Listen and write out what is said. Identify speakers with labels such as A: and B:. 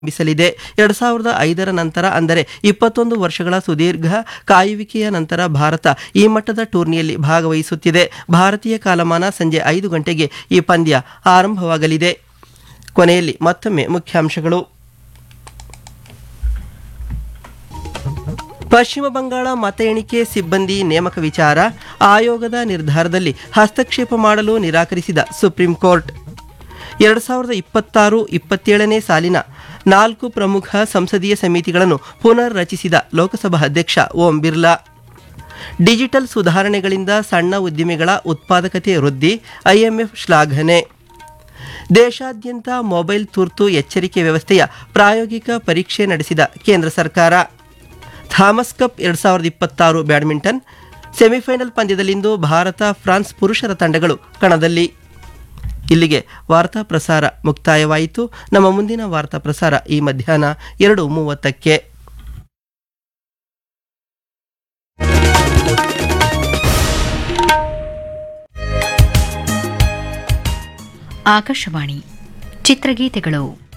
A: ಆರಂಭಿಸಲಿದೆ ಎರಡು ಸಾವಿರದ ಐದರ ನಂತರ ಅಂದರೆ ಇಪ್ಪತ್ತೊಂದು ವರ್ಷಗಳ ಸುದೀರ್ಘ ಕಾಯುವಿಕೆಯ ನಂತರ ಭಾರತ ಈ ಮಟ್ಟದ ಟೂರ್ನಿಯಲ್ಲಿ ಭಾಗವಹಿಸುತ್ತಿದೆ ಭಾರತೀಯ ಕಾಲಮಾನ ಸಂಜೆ ಐದು ಗಂಟೆಗೆ ಈ ಪಂದ್ಯ ಆರಂಭವಾಗಲಿದೆ ಕೊನೆಯಲ್ಲಿ ಮತ್ತೊಮ್ಮೆ ಮುಖ್ಯಾಂಶಗಳು ಪಶ್ಚಿಮ ಬಂಗಾಳ ಮತ ಎಣಿಕೆ ಸಿಬ್ಬಂದಿ ನೇಮಕ ವಿಚಾರ ಆಯೋಗದ ನಿರ್ಧಾರದಲ್ಲಿ ಹಸ್ತಕ್ಷೇಪ ಮಾಡಲು ನಿರಾಕರಿಸಿದ ಸುಪ್ರೀಂ ಕೋರ್ಟ್ ಎರಡು ಸಾವಿರದ ಇಪ್ಪತ್ತಾರು ಇಪ್ಪತ್ತೇಳನೇ ಸಾಲಿನ ನಾಲ್ಕು ಪ್ರಮುಖ ಸಂಸದೀಯ ಸಮಿತಿಗಳನ್ನು ಪುನರ್ ರಚಿಸಿದ ಲೋಕಸಭಾ ಅಧ್ಯಕ್ಷ ಓಂ ಬಿರ್ಲಾ ಡಿಜಿಟಲ್ ಸುಧಾರಣೆಗಳಿಂದ ಸಣ್ಣ ಉದ್ದಿಮೆಗಳ ಉತ್ಪಾದಕತೆ ವೃದ್ಧಿ ಐಎಂಎಫ್ ಶ್ಲಾಘನೆ ದೇಶಾದ್ಯಂತ ಮೊಬೈಲ್ ತುರ್ತು ಎಚ್ಚರಿಕೆ ವ್ಯವಸ್ಥೆಯ ಪ್ರಾಯೋಗಿಕ ಪರೀಕ್ಷೆ ನಡೆಸಿದ ಕೇಂದ್ರ ಸರ್ಕಾರ ಥಾಮಸ್ ಕಪ್ ಎರಡು ಸಾವಿರದ ಇಪ್ಪತ್ತಾರು ಬ್ಯಾಡ್ಮಿಂಟನ್ ಸೆಮಿಫೈನಲ್ ಪಂದ್ಯದಲ್ಲಿಂದು ಭಾರತ ಫ್ರಾನ್ಸ್ ಪುರುಷರ ತಂಡಗಳು ಕಣದಲ್ಲಿ ಇಲ್ಲಿಗೆ ವಾರ್ತಾ ಪ್ರಸಾರ ಮುಕ್ತಾಯವಾಯಿತು ನಮ್ಮ ಮುಂದಿನ ವಾರ್ತಾ ಪ್ರಸಾರ ಈ ಮಧ್ಯಾಹ್ನ ಎರಡು ಮೂವತ್ತಕ್ಕೆ
B: ಆಕಾಶವಾಣಿ ಚಿತ್ರಗೀತೆಗಳು